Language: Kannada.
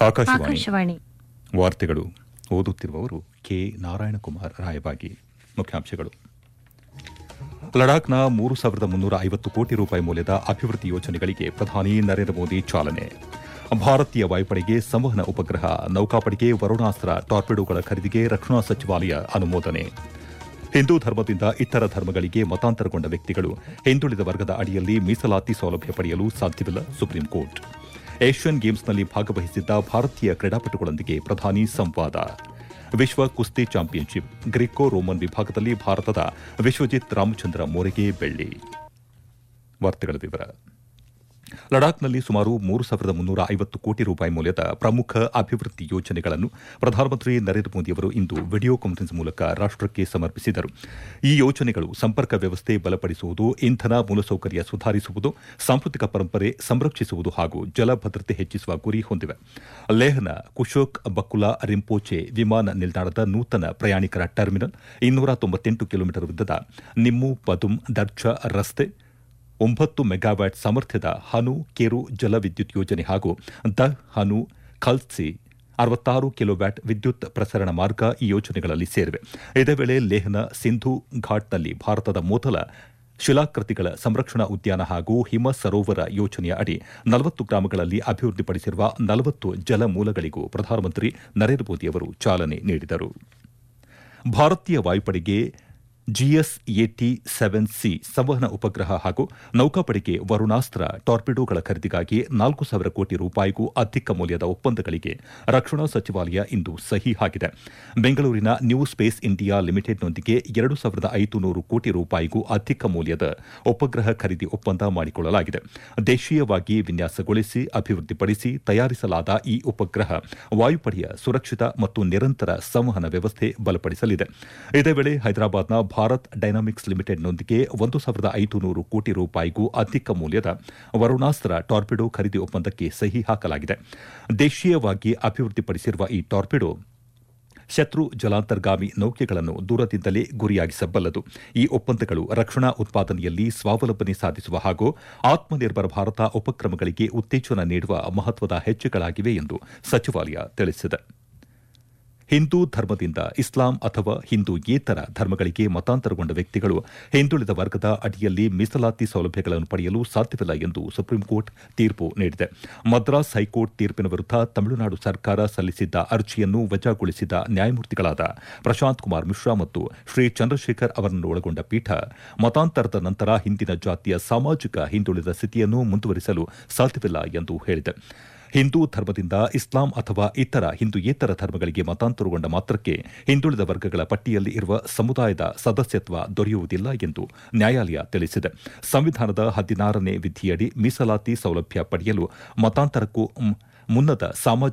ಆಕಾಶವಾಣಿ ಆಕಾಶವಾಣಿ ವಾರ್ತೆಗಳು ಓದುತ್ತಿರುವವರು ಕೆ ನಾರಾಯಣಕುಮಾರ್ ರಾಯಬಾಗಿ ಮುಖ್ಯಾಂಶಗಳು ಲಡಾಖ್ನ ಮೂರು ಸಾವಿರದ ಮುನ್ನೂರ ಐವತ್ತು ಕೋಟಿ ರೂಪಾಯಿ ಮೌಲ್ಯದ ಅಭಿವೃದ್ಧಿ ಯೋಜನೆಗಳಿಗೆ ಪ್ರಧಾನಿ ನರೇಂದ್ರ ಮೋದಿ ಚಾಲನೆ ಭಾರತೀಯ ವಾಯುಪಡೆಗೆ ಸಂವಹನ ಉಪಗ್ರಹ ನೌಕಾಪಡೆಗೆ ವರುಣಾಸ್ತ್ರ ಟಾರ್ಪಿಡೋಗಳ ಖರೀದಿಗೆ ರಕ್ಷಣಾ ಸಚಿವಾಲಯ ಅನುಮೋದನೆ ಹಿಂದೂ ಧರ್ಮದಿಂದ ಇತರ ಧರ್ಮಗಳಿಗೆ ಮತಾಂತರಗೊಂಡ ವ್ಯಕ್ತಿಗಳು ಹಿಂದುಳಿದ ವರ್ಗದ ಅಡಿಯಲ್ಲಿ ಮೀಸಲಾತಿ ಸೌಲಭ್ಯ ಪಡೆಯಲು ಸಾಧ್ಯವಿಲ್ಲ ಸುಪ್ರೀಂ ಕೋರ್ಟ್ ಏಷ್ಯನ್ ಗೇಮ್ಸ್ನಲ್ಲಿ ಭಾಗವಹಿಸಿದ್ದ ಭಾರತೀಯ ಕ್ರೀಡಾಪಟುಗಳೊಂದಿಗೆ ಪ್ರಧಾನಿ ಸಂವಾದ ವಿಶ್ವ ಕುಸ್ತಿ ಚಾಂಪಿಯನ್ಶಿಪ್ ಗ್ರೀಕೋ ರೋಮನ್ ವಿಭಾಗದಲ್ಲಿ ಭಾರತದ ವಿಶ್ವಜಿತ್ ರಾಮಚಂದ್ರ ಮೋರೆಗೆ ಬೆಳ್ಳಿ ವಾರ್ತೆಗಳ ವಿವರ ಲಡಾಖ್ನಲ್ಲಿ ಸುಮಾರು ಮೂರು ಸಾವಿರದ ಮುನ್ನೂರ ಐವತ್ತು ಕೋಟಿ ರೂಪಾಯಿ ಮೌಲ್ಯದ ಪ್ರಮುಖ ಅಭಿವೃದ್ಧಿ ಯೋಜನೆಗಳನ್ನು ಪ್ರಧಾನಮಂತ್ರಿ ನರೇಂದ್ರ ಮೋದಿಯವರು ಇಂದು ವಿಡಿಯೋ ಕಾನ್ಫರೆನ್ಸ್ ಮೂಲಕ ರಾಷ್ಟಕ್ಕೆ ಸಮರ್ಪಿಸಿದರು ಈ ಯೋಜನೆಗಳು ಸಂಪರ್ಕ ವ್ಯವಸ್ಥೆ ಬಲಪಡಿಸುವುದು ಇಂಧನ ಮೂಲಸೌಕರ್ಯ ಸುಧಾರಿಸುವುದು ಸಾಂಸ್ಕೃತಿಕ ಪರಂಪರೆ ಸಂರಕ್ಷಿಸುವುದು ಹಾಗೂ ಜಲ ಭದ್ರತೆ ಹೆಚ್ಚಿಸುವ ಗುರಿ ಹೊಂದಿವೆ ಲೇಹ್ನ ಕುಶೋಕ್ ಬಕುಲಾ ರಿಂಪೋಚೆ ವಿಮಾನ ನಿಲ್ದಾಣದ ನೂತನ ಪ್ರಯಾಣಿಕರ ಟರ್ಮಿನಲ್ ಇನ್ನೂರ ತೊಂಬತ್ತೆಂಟು ಕಿಲೋಮೀಟರ್ ಉದ್ದದ ನಿಮ್ಮು ಪದುಮ್ ದರ್ಜಾ ರಸ್ತೆ ಒಂಬತ್ತು ಮೆಗಾವ್ಯಾಟ್ ಸಾಮರ್ಥ್ಯದ ಹನು ಕೆರು ಜಲವಿದ್ಯುತ್ ಯೋಜನೆ ಹಾಗೂ ದ ಹನು ಖಲ್ಸಿ ಅರವತ್ತಾರು ಕಿಲೋವ್ಯಾಟ್ ವಿದ್ಯುತ್ ಪ್ರಸರಣ ಮಾರ್ಗ ಈ ಯೋಜನೆಗಳಲ್ಲಿ ಸೇರಿವೆ ಇದೇ ವೇಳೆ ಲೇಹ್ನ ಸಿಂಧು ಘಾಟ್ನಲ್ಲಿ ಭಾರತದ ಮೊದಲ ಶಿಲಾಕೃತಿಗಳ ಸಂರಕ್ಷಣಾ ಉದ್ಯಾನ ಹಾಗೂ ಹಿಮ ಸರೋವರ ಯೋಜನೆಯ ಅಡಿ ನಲವತ್ತು ಗ್ರಾಮಗಳಲ್ಲಿ ಅಭಿವೃದ್ಧಿಪಡಿಸಿರುವ ನಲವತ್ತು ಜಲಮೂಲಗಳಿಗೂ ಪ್ರಧಾನಮಂತ್ರಿ ನರೇಂದ್ರ ಮೋದಿಯವರು ಚಾಲನೆ ನೀಡಿದರು ಭಾರತೀಯ ವಾಯುಪಡೆಗೆ ಜಿಎಸ್ಎಟಿ ಸೆವೆನ್ ಸಿ ಸಂವಹನ ಉಪಗ್ರಹ ಹಾಗೂ ನೌಕಾಪಡೆಗೆ ವರುಣಾಸ್ತ್ರ ಟಾರ್ಪಿಡೋಗಳ ಖರೀದಿಗಾಗಿ ನಾಲ್ಕು ಸಾವಿರ ಕೋಟಿ ರೂಪಾಯಿಗೂ ಅಧಿಕ ಮೌಲ್ಯದ ಒಪ್ಪಂದಗಳಿಗೆ ರಕ್ಷಣಾ ಸಚಿವಾಲಯ ಇಂದು ಸಹಿ ಹಾಕಿದೆ ಬೆಂಗಳೂರಿನ ನ್ಯೂ ಸ್ಪೇಸ್ ಇಂಡಿಯಾ ಲಿಮಿಟೆಡ್ನೊಂದಿಗೆ ಎರಡು ಸಾವಿರದ ಐದುನೂರು ಕೋಟಿ ರೂಪಾಯಿಗೂ ಅಧಿಕ ಮೌಲ್ಯದ ಉಪಗ್ರಹ ಖರೀದಿ ಒಪ್ಪಂದ ಮಾಡಿಕೊಳ್ಳಲಾಗಿದೆ ದೇಶೀಯವಾಗಿ ವಿನ್ಯಾಸಗೊಳಿಸಿ ಅಭಿವೃದ್ಧಿಪಡಿಸಿ ತಯಾರಿಸಲಾದ ಈ ಉಪಗ್ರಹ ವಾಯುಪಡೆಯ ಸುರಕ್ಷಿತ ಮತ್ತು ನಿರಂತರ ಸಂವಹನ ವ್ಯವಸ್ಥೆ ಬಲಪಡಿಸಲಿದೆ ಇದೇ ವೇಳೆ ಹೈದರಾಬಾದ್ನ ಭಾರತ್ ಡೈನಾಮಿಕ್ಸ್ ಲಿಮಿಟೆಡ್ನೊಂದಿಗೆ ಒಂದು ಸಾವಿರದ ಐದುನೂರು ಕೋಟಿ ರೂಪಾಯಿಗೂ ಅಧಿಕ ಮೌಲ್ಯದ ವರುಣಾಸ್ತ್ರ ಟಾರ್ಪಿಡೋ ಖರೀದಿ ಒಪ್ಪಂದಕ್ಕೆ ಸಹಿ ಹಾಕಲಾಗಿದೆ ದೇಶೀಯವಾಗಿ ಅಭಿವೃದ್ಧಿಪಡಿಸಿರುವ ಈ ಟಾರ್ಪಿಡೋ ಶತ್ರು ಜಲಾಂತರ್ಗಾಮಿ ನೌಕೆಗಳನ್ನು ದೂರದಿಂದಲೇ ಗುರಿಯಾಗಿಸಬಲ್ಲದು ಈ ಒಪ್ಪಂದಗಳು ರಕ್ಷಣಾ ಉತ್ಪಾದನೆಯಲ್ಲಿ ಸ್ವಾವಲಂಬನೆ ಸಾಧಿಸುವ ಹಾಗೂ ಆತ್ಮನಿರ್ಭರ ಭಾರತ ಉಪಕ್ರಮಗಳಿಗೆ ಉತ್ತೇಜನ ನೀಡುವ ಮಹತ್ವದ ಹೆಜ್ಜೆಗಳಾಗಿವೆ ಎಂದು ಸಚಿವಾಲಯ ತಿಳಿಸಿದೆ ಹಿಂದೂ ಧರ್ಮದಿಂದ ಇಸ್ಲಾಂ ಅಥವಾ ಹಿಂದೂಯೇತರ ಧರ್ಮಗಳಿಗೆ ಮತಾಂತರಗೊಂಡ ವ್ಯಕ್ತಿಗಳು ಹಿಂದುಳಿದ ವರ್ಗದ ಅಡಿಯಲ್ಲಿ ಮೀಸಲಾತಿ ಸೌಲಭ್ಯಗಳನ್ನು ಪಡೆಯಲು ಸಾಧ್ಯವಿಲ್ಲ ಎಂದು ಸುಪ್ರೀಂ ಕೋರ್ಟ್ ತೀರ್ಪು ನೀಡಿದೆ ಮದ್ರಾಸ್ ಹೈಕೋರ್ಟ್ ತೀರ್ಪಿನ ವಿರುದ್ಧ ತಮಿಳುನಾಡು ಸರ್ಕಾರ ಸಲ್ಲಿಸಿದ್ದ ಅರ್ಜಿಯನ್ನು ವಜಾಗೊಳಿಸಿದ ನ್ಯಾಯಮೂರ್ತಿಗಳಾದ ಪ್ರಶಾಂತ್ ಕುಮಾರ್ ಮಿಶ್ರಾ ಮತ್ತು ಶ್ರೀ ಚಂದ್ರಶೇಖರ್ ಅವರನ್ನು ಒಳಗೊಂಡ ಪೀಠ ಮತಾಂತರದ ನಂತರ ಹಿಂದಿನ ಜಾತಿಯ ಸಾಮಾಜಿಕ ಹಿಂದುಳಿದ ಸ್ಥಿತಿಯನ್ನು ಮುಂದುವರಿಸಲು ಸಾಧ್ಯವಿಲ್ಲ ಎಂದು ಹೇಳಿದೆ ಹಿಂದೂ ಧರ್ಮದಿಂದ ಇಸ್ಲಾಂ ಅಥವಾ ಇತರ ಹಿಂದೂಯೇತರ ಧರ್ಮಗಳಿಗೆ ಮತಾಂತರಗೊಂಡ ಮಾತ್ರಕ್ಕೆ ಹಿಂದುಳಿದ ವರ್ಗಗಳ ಪಟ್ಟಿಯಲ್ಲಿ ಇರುವ ಸಮುದಾಯದ ಸದಸ್ಯತ್ವ ದೊರೆಯುವುದಿಲ್ಲ ಎಂದು ನ್ಯಾಯಾಲಯ ತಿಳಿಸಿದೆ ಸಂವಿಧಾನದ ಹದಿನಾರನೇ ವಿಧಿಯಡಿ ಮೀಸಲಾತಿ ಸೌಲಭ್ಯ ಪಡೆಯಲು ಮತಾಂತರಕ್ಕೂ ಮುನ್ನದ ಸಾಮಾಜಿಕ